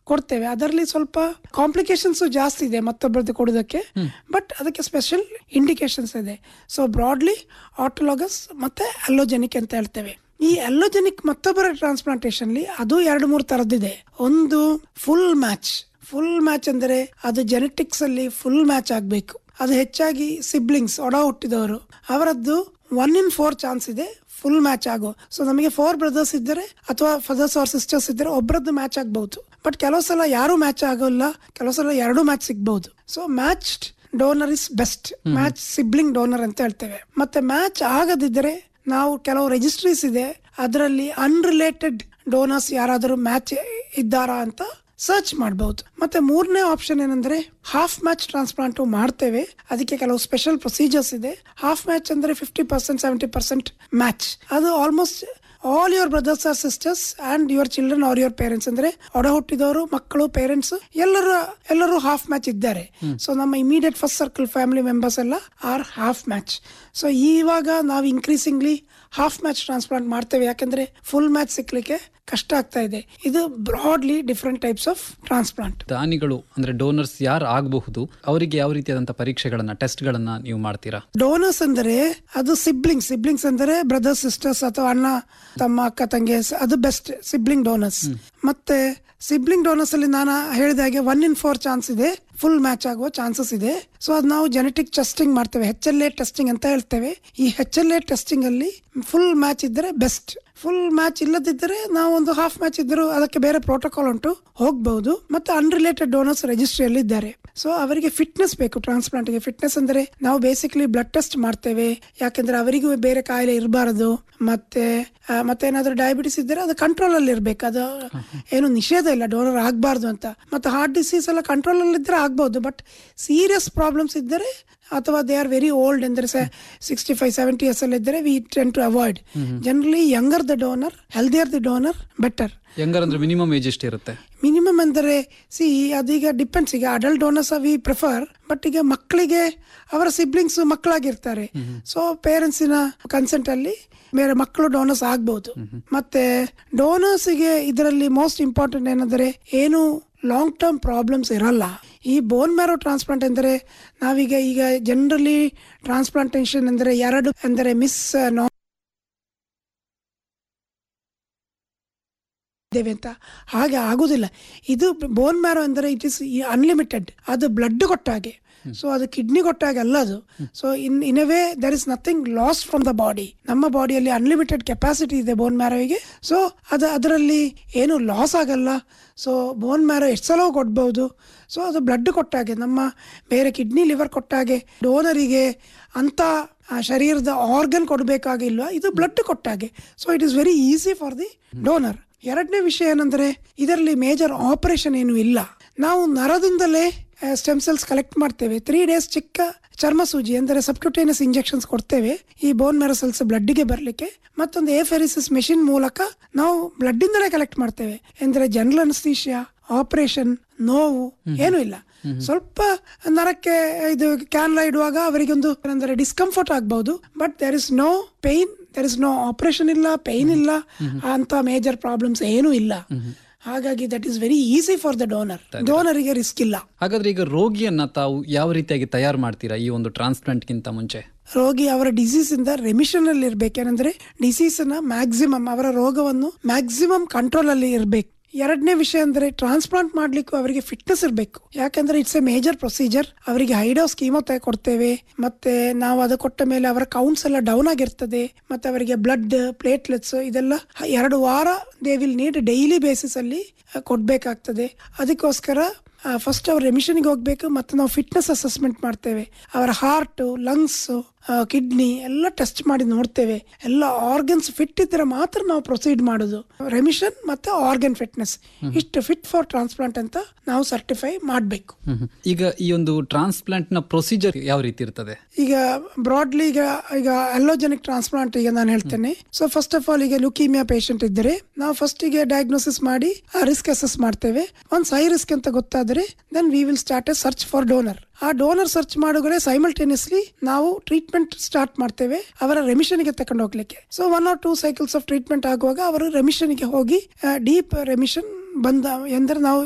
ಕೊಡ್ತೇವೆ ಅದರಲ್ಲಿ ಸ್ವಲ್ಪ ಕಾಂಪ್ಲಿಕೇಶನ್ಸ್ ಜಾಸ್ತಿ ಇದೆ ಮತ್ತೊಬ್ಬರದ್ದು ಕೊಡೋದಕ್ಕೆ ಬಟ್ ಅದಕ್ಕೆ ಸ್ಪೆಷಲ್ ಇಂಡಿಕೇಶನ್ಸ್ ಇದೆ ಸೊ ಬ್ರಾಡ್ಲಿ ಆಟೋಲಾಗಸ್ ಮತ್ತೆ ಅಲ್ಲೋಜೆನಿಕ್ ಅಂತ ಹೇಳ್ತೇವೆ ಈ ಅಲ್ಲೋಜೆನಿಕ್ ಮತ್ತೊಬ್ಬರ ಟ್ರಾನ್ಸ್ಪ್ಲಾಂಟೇಶನ್ಲಿ ಅದು ಎರಡು ಮೂರು ತರದಿದೆ ಒಂದು ಫುಲ್ ಮ್ಯಾಚ್ ಫುಲ್ ಮ್ಯಾಚ್ ಅಂದರೆ ಅದು ಜೆನೆಟಿಕ್ಸ್ ಅಲ್ಲಿ ಫುಲ್ ಮ್ಯಾಚ್ ಆಗಬೇಕು ಅದು ಹೆಚ್ಚಾಗಿ ಸಿಬ್ಲಿಂಗ್ಸ್ ಒಡ ಹುಟ್ಟಿದವರು ಅವರದ್ದು ಒನ್ ಇನ್ ಫೋರ್ ಚಾನ್ಸ್ ಇದೆ ಫುಲ್ ಮ್ಯಾಚ್ ಆಗೋ ಸೊ ನಮಗೆ ಫೋರ್ ಬ್ರದರ್ಸ್ ಇದ್ದರೆ ಅಥವಾ ಫಾದರ್ಸ್ ಆರ್ ಸಿಸ್ಟರ್ಸ್ ಇದ್ದರೆ ಒಬ್ಬರದ್ದು ಮ್ಯಾಚ್ ಆಗಬಹುದು ಬಟ್ ಕೆಲವು ಸಲ ಯಾರು ಮ್ಯಾಚ್ ಆಗೋಲ್ಲ ಕೆಲವು ಸಲ ಎರಡು ಮ್ಯಾಚ್ ಸಿಗ್ಬಹುದು so matched donor is best match sibling donor ಅಂತ ಹೇಳ್ತೇವೆ ಮತ್ತೆ ಮ್ಯಾಚ್ ಆಗದಿದ್ದರೆ ನಾವು ಕೆಲವು ರಿಜಿಸ್ಟ್ರೀಸ್ ಇದೆ ಅದರಲ್ಲಿ ಅನ್ರಿಲೇಟೆಡ್ ಡೋನರ್ಸ್ ಯಾರಾದರೂ ಮ್ಯಾಚ್ ಇದ್ದಾರಾ ಅಂತ ಸರ್ಚ್ ಮಾಡಬಹುದು ಮತ್ತೆ ಮೂರನೇ ಆಪ್ಷನ್ ಏನಂದ್ರೆ ಹಾಫ್ ಮ್ಯಾಚ್ ಟ್ರಾನ್ಸ್ಪ್ಲಾಂಟ್ ಮಾಡ್ತೇವೆ ಅದಕ್ಕೆ ಕೆಲವು ಸ್ಪೆಷಲ್ ಪ್ರೊಸೀಜರ್ಸ್ ಇದೆ ಹಾಫ್ ಮ್ಯಾಚ್ ಅಂದ್ರೆ fifty percent seventy percent match ಅದು almost all your brothers or sisters and your children or your parents ಅಂದ್ರೆ ಒಡ ಹುಟ್ಟಿದವರು ಮಕ್ಕಳು ಪೇರೆಂಟ್ಸ್ ಎಲ್ಲರೂ ಎಲ್ಲರೂ ಹಾಫ್ ಮ್ಯಾಚ್ ಇದ್ದಾರೆ ಸೊ ನಮ್ಮ immediate first circle family members ಎಲ್ಲ ಆರ್ ಹಾಫ್ ಮ್ಯಾಚ್ ಸೊ ಇವಾಗ ನಾವು ಇನ್ಕ್ರೀಸಿಂಗ್ಲಿ ಹಾಫ್ ಮ್ಯಾಚ್ ಟ್ರಾನ್ಸ್ಪ್ಲಾಂಟ್ ಮಾಡ್ತೇವೆ ಯಾಕಂದ್ರೆ ಫುಲ್ ಮ್ಯಾಚ್ ಸಿಕ್ಲಿಕ್ಕೆ ಕಷ್ಟ ಆಗ್ತಾ ಇದೆ ಇದು broadly different types of transplant ದಾನಿಗಳು ಅಂದ್ರೆ ಡೋನರ್ಸ್ ಯಾರು ಆಗಬಹುದು ಅವರಿಗೆ ಯಾವ ರೀತಿಯಾದಂತಹ ಪರೀಕ್ಷೆಗಳನ್ನ ಟೆಸ್ಟ್ ಗಳನ್ನ ನೀವು ಮಾಡ್ತೀರಾ ಡೋನರ್ಸ್ ಅಂದರೆ ಅದು ಸಿಬ್ಲಿಂಗ್ಸ್ ಸಿಬ್ಲಿಂಗ್ಸ್ ಅಂದರೆ ಬ್ರದರ್ಸ್ ಸಿಸ್ಟರ್ಸ್ ಅಥವಾ ಅಣ್ಣ ತಮ್ಮ ಅಕ್ಕ ತಂಗಿ ಅದು ಬೆಸ್ಟ್ ಸಿಬ್ಲಿಂಗ್ ಡೋನರ್ಸ್ ಮತ್ತೆ ಸಿಬ್ಲಿಂಗ್ ಡೋನರ್ಸ್ ಅಲ್ಲಿ ನಾನು ಹೇಳಿದ ಹಾಗೆ ಒನ್ ಇನ್ ಫೋರ್ ಚಾನ್ಸ್ ಇದೆ ಫುಲ್ ಮ್ಯಾಚ್ ಆಗುವ ಚಾನ್ಸಸ್ ಇದೆ ಸೊ ಅದು ನಾವು ಜೆನೆಟಿಕ್ ಟೆಸ್ಟಿಂಗ್ ಮಾಡ್ತೇವೆ ಹೆಚ್ ಎಲ್ ಎ ಟೆಸ್ಟಿಂಗ್ ಅಂತ ಹೇಳ್ತೇವೆ ಈ ಹೆಚ್ ಎಲ್ ಎ ಟೆಸ್ಟಿಂಗ್ ಅಲ್ಲಿ ಫುಲ್ ಮ್ಯಾಚ್ ಇದ್ದರೆ ಬೆಸ್ಟ್ ಫುಲ್ ಮ್ಯಾಚ್ ಇಲ್ಲದಿದ್ದರೆ ನಾವು ಒಂದು ಹಾಫ್ ಮ್ಯಾಚ್ ಇದ್ದರೂ ಅದಕ್ಕೆ ಬೇರೆ ಪ್ರೋಟೋಕಾಲ್ ಉಂಟು ಹೋಗಬಹುದು ಮತ್ತೆ ಅನ್ರಿಲೇಟೆಡ್ ಡೋನರ್ಸ್ ರಿಜಿಸ್ಟ್ರಿಯಲ್ಲಿ ಇದ್ದಾರೆ ಸೊ ಅವರಿಗೆ ಫಿಟ್ನೆಸ್ ಬೇಕು ಟ್ರಾನ್ಸ್ಪ್ಲಾಂಟ್ ಗೆ ಫಿಟ್ನೆಸ್ ಅಂದ್ರೆ ನಾವು ಬೇಸಿಕಲಿ ಬ್ಲಡ್ ಟೆಸ್ಟ್ ಮಾಡ್ತೇವೆ ಯಾಕಂದ್ರೆ ಅವರಿಗೂ ಬೇರೆ ಕಾಯಿಲೆ ಇರಬಾರದು ಮತ್ತೆ ಆ, ಮತ್ತೆ ಏನಾದ್ರೂ ಡಯಾಬಿಟಿಸ್ ಇದ್ದರೆ ಅದು ಕಂಟ್ರೋಲ್ ಅಲ್ಲಿ ಇರ್ಬೇಕು ಅದು ಏನು ನಿಷೇಧ ಇಲ್ಲ ಡೋನರ್ ಆಗಬಾರ್ದು ಅಂತ ಮತ್ತೆ ಹಾರ್ಟ್ ಡಿಸೀಸ್ ಎಲ್ಲ ಕಂಟ್ರೋಲ್ ಅಲ್ಲಿ ಇದ್ರೆ ಆಗ್ಬಹುದು ಬಟ್ ಸೀರಿಯಸ್ ಪ್ರಾಬ್ಲಮ್ಸ್ ಇದ್ದರೆ ಅಥವಾ ದೇ ಆರ್ ವೆರಿ ಓಲ್ಡ್ ಅಂದರೆ ಸಿಕ್ಸ್ಟಿ ಫೈವ್ ಸೆವೆಂಟಿ ಇಯರ್ಸ್ ಅಲ್ಲಿ ಇದ್ದರೆ we tend to avoid generally younger the donor healthier the donor better ಹೆಂಗಾರ ಅಂದ್ರೆ ಮಿನಿಮಮ್ ಏಜ್ ಎಷ್ಟಿರುತ್ತೆ ಮಿನಿಮಮ್ ಅಂದರೆ ಸಿ ಅದೀಗ ಡಿಪೆಂಡ್ಸ್ ಈಗ adult donors we prefer but ಈಗ ಮಕ್ಕಳಿಗೆ ಅವರ ಸಿಬ್ಲಿಂಗ್ಸ್ ಮಕ್ಕಳಾಗಿರ್ತಾರೆ ಸೊ ಪೇರೆಂಟ್ಸಿನ ಕನ್ಸೆಂಟ್ ಅಲ್ಲಿ ಬೇರೆ ಮಕ್ಕಳು ಡೋನರ್ಸ್ ಆಗ್ಬಹುದು ಮತ್ತೆ ಡೋನರ್ಸ್ ಗೆ ಇದರಲ್ಲಿ ಮೋಸ್ಟ್ ಇಂಪಾರ್ಟೆಂಟ್ ಏನಂದ್ರೆ ಏನು ಲಾಂಗ್ ಟರ್ಮ್ ಪ್ರಾಬ್ಲಮ್ಸ್ ಇರಲ್ಲ ಈ ಬೋನ್ ಮ್ಯಾರೋ ಟ್ರಾನ್ಸ್ಪ್ಲಾಂಟ್ ಎಂದರೆ ನಾವೀಗ ಈಗ ಜನರಲಿ ಟ್ರಾನ್ಸ್ಪ್ಲಾಂಟೇಷನ್ ಅಂದರೆ ಎರಡು ಅಂದರೆ ಮಿಸ್ ನಾ ಇದ್ದೇವೆ ಅಂತ ಹಾಗೆ ಆಗುದಿಲ್ಲ ಇದು ಬೋನ್ ಮ್ಯಾರೋ ಅಂದರೆ ಇಟ್ ಇಸ್ ಅನ್ಲಿಮಿಟೆಡ್ ಅದು ಬ್ಲಡ್ ಕೊಟ್ಟಾಗೆ ಸೊ ಅದು ಕಿಡ್ನಿ ಕೊಟ್ಟಾಗೆ ಅಲ್ಲ ಅದು so in in a way there is nothing loss from the body ನಮ್ಮ ಬಾಡಿಯಲ್ಲಿ ಅನ್ಲಿಮಿಟೆಡ್ ಕೆಪಾಸಿಟಿ ಇದೆ ಬೋನ್ ಮ್ಯಾರೋಗೆ ಸೊ ಅದು ಅದರಲ್ಲಿ ಏನು ಲಾಸ್ ಆಗಲ್ಲ ಸೊ ಬೋನ್ ಮ್ಯಾರೋ ಎಷ್ಟು ಸಲ ಕೊಡ್ಬೋದು ಸೊ ಅದು ಬ್ಲಡ್ ಕೊಟ್ಟಾಗೆ ನಮ್ಮ ಬೇರೆ ಕಿಡ್ನಿ ಲಿವರ್ ಕೊಟ್ಟಾಗೆ ಡೋನರಿಗೆ ಅಂತ ಆ ಶರೀರದ ಆರ್ಗನ್ ಕೊಡಬೇಕಾಗಿಲ್ವ ಇದು ಬ್ಲಡ್ ಕೊಟ್ಟಾಗೆ so it is very easy for the donor ಎರಡನೇ ವಿಷಯ ಏನಂದ್ರೆ ಇದರಲ್ಲಿ ಮೇಜರ್ ಆಪರೇಷನ್ ಏನು ಇಲ್ಲ ನಾವು ನರದಿಂದಲೇ ಸ್ಟೆಮ್ ಸೆಲ್ಸ್ ಕಲೆಕ್ಟ್ ಮಾಡ್ತೇವೆ ತ್ರೀ ಡೇಸ್ ಚಿಕ್ಕ ಚರ್ಮ ಸೂಜಿ ಅಂದರೆ ಸಬ್ಕ್ಯೂಟೇನಿಯಸ್ ಇಂಜೆಕ್ಷನ್ಸ್ ಕೊಡ್ತೇವೆ ಈ ಬೋನ್ ಮ್ಯಾರೋ ಸೆಲ್ಸ್ ಬ್ಲಡ್ಗೆ ಬರಲಿಕ್ಕೆ ಮತ್ತೊಂದು ಎಫೆರಿಸಿಸ್ ಮೆಷಿನ್ ಮೂಲಕ ನಾವು ಬ್ಲಡ್ ಇಂದಲೇ ಕಲೆಕ್ಟ್ ಮಾಡ್ತೇವೆ ಅಂದ್ರೆ ಜನರಲ್ ಅನಸ್ತೀಶಿಯಾ ಆಪರೇಷನ್ ನೋವು ಏನೂ ಇಲ್ಲ ಸ್ವಲ್ಪ ನರಕ್ಕೆ ಇದು ಕ್ಯಾನ್ಲ ಇಡುವಾಗ ಅವರಿಗೆ ಒಂದು ಅಂದರೆ ಡಿಸ್ಕಂಫರ್ಟ್ ಆಗಬಹುದು but there is no pain there is no operation ಇಲ್ಲ ಪೈನ್ ಇಲ್ಲ ಅಂತ ಮೇಜರ್ ಪ್ರಾಬ್ಲಮ್ಸ್ ಏನೂ ಇಲ್ಲ ಹಾಗಾಗಿ that is very easy for the donor ಡೋನರಿಗೆ ರಿಸ್ಕ್ ಇಲ್ಲ ಹಾಗಾದ್ರೆ ಈಗ ರೋಗಿಯನ್ನ ತಾವು ಯಾವ ರೀತಿಯಾಗಿ ತಯಾರು ಮಾಡ್ತೀರಾ ಈ ಒಂದು ಟ್ರಾನ್ಸ್ಪ್ಲಾಂಟ್ ಗಿಂತ ಮುಂಚೆ ರೋಗಿ ಅವರ ಡಿಸೀಸ್ ಇಂದ ರೆಮಿಷನ್ ಅಲ್ಲಿ ಇರ್ಬೇಕೇನಂದ್ರೆ ಡಿಸೀಸ್ ನ ಮ್ಯಾಕ್ಸಿಮಮ್ ಅವರ ರೋಗವನ್ನು ಮ್ಯಾಕ್ಸಿಮಮ್ ಕಂಟ್ರೋಲ್ ಅಲ್ಲಿ ಇರ್ಬೇಕು ಎರಡನೇ ವಿಷಯ ಅಂದ್ರೆ ಟ್ರಾನ್ಸ್ಪ್ಲಾಂಟ್ ಮಾಡ್ಲಿಕ್ಕೂ ಅವರಿಗೆ ಫಿಟ್ನೆಸ್ ಇರಬೇಕು ಯಾಕಂದ್ರೆ ಇಟ್ಸ್ ಎ ಮೇಜರ್ ಪ್ರೊಸೀಜರ್ ಅವರಿಗೆ ಹೈಡೋಸ್ ಕೀಮೋತೆ ಕೊಡ್ತೇವೆ ಮತ್ತೆ ನಾವು ಅದು ಕೊಟ್ಟ ಮೇಲೆ ಅವರ ಕೌಂಟ್ಸ್ ಎಲ್ಲ ಡೌನ್ ಆಗಿರ್ತದೆ ಮತ್ತೆ ಅವರಿಗೆ ಬ್ಲಡ್ ಪ್ಲೇಟ್ಲೆಟ್ಸ್ ಇದೆಲ್ಲ ಎರಡು ವಾರ they will need daily basis ಅಲ್ಲಿ ಆ, ಕೊಡ್ಬೇಕಾಗ್ತದೆ ಅದಕ್ಕೋಸ್ಕರ ಫಸ್ಟ್ ಅವ್ರ ರೆಮಿಷನ್ಗೆ ಹೋಗ್ಬೇಕು ಮತ್ತೆ ನಾವು ಫಿಟ್ನೆಸ್ ಅಸೆಸ್ಮೆಂಟ್ ಮಾಡ್ತೇವೆ ಅವರ ಹಾರ್ಟ್ ಲಂಗ್ಸ್ ಕಿಡ್ನಿ ಎಲ್ಲ ಟೆಸ್ಟ್ ಮಾಡಿ ನೋಡ್ತೇವೆ ಎಲ್ಲ ಆರ್ಗನ್ಸ್ ಫಿಟ್ ಇದ್ರೆ ಮಾತ್ರ ನಾವು ಪ್ರೊಸೀಡ್ ಮಾಡೋದು ರೆಮಿಷನ್ ಮತ್ತೆ ಆರ್ಗನ್ ಫಿಟ್ನೆಸ್ ಇಷ್ಟು ಫಿಟ್ ಫಾರ್ ಟ್ರಾನ್ಸ್ಪ್ಲಾಂಟ್ ಅಂತ ನಾವು ಸರ್ಟಿಫೈ ಮಾಡಬೇಕು ಹ್ಮ್ ಹ್ಮ್. ಈಗ ಈ ಒಂದು ಟ್ರಾನ್ಸ್ಪ್ಲಾಂಟ್ ನ ಪ್ರೊಸೀಜರ್ ಯಾವ ರೀತಿ ಇರ್ತದೆ ಈಗ ಬ್ರಾಡ್ಲಿ ಈಗ ಈಗ ಅಲ್ಲೋಜೆನಿಕ್ ಟ್ರಾನ್ಸ್ಪ್ಲಾಂಟ್ ಈಗ ನಾನು ಹೇಳ್ತೇನೆ ಸೊ ಫಸ್ಟ್ ಆಫ್ ಆಲ್ ಈಗ ಲುಕೀಮಿಯಾ ಪೇಷಂಟ್ ಇದ್ದರೆ ನಾವು ಫಸ್ಟ್ ಗೆ ಡಯಾಗ್ನೋಸಿಸ್ ಮಾಡಿ ರಿಸ್ಕ್ ಅಸೆಸ್ ಮಾಡ್ತೇವೆ ಒಂದ್ ಹೈ ರಿಸ್ಕ್ ಅಂತ ಗೊತ್ತಾದ್ರೆ then we will start a search for donor ಆ ಡೋನರ್ ಸರ್ಚ್ ಮಾಡುವಾಗ ಸೈಮಲ್ಟೇನಿಯಸ್ಲಿ ನಾವು ಟ್ರೀಟ್ಮೆಂಟ್ ಸ್ಟಾರ್ಟ್ ಮಾಡ್ತೇವೆ ಅವರ ರೆಮಿಷನ್ ಗೆ ತಕೊಂಡು ಹೋಗ್ಲಿಕ್ಕೆ so one or two cycles of treatment ಆಗುವಾಗ ಅವರು ರೆಮಿಷನ್ ಗೆ ಹೋಗಿ ಡೀಪ್ ರೆಮಿಷನ್ ಬಂದ ಎಂದ್ರೆ ನಾವು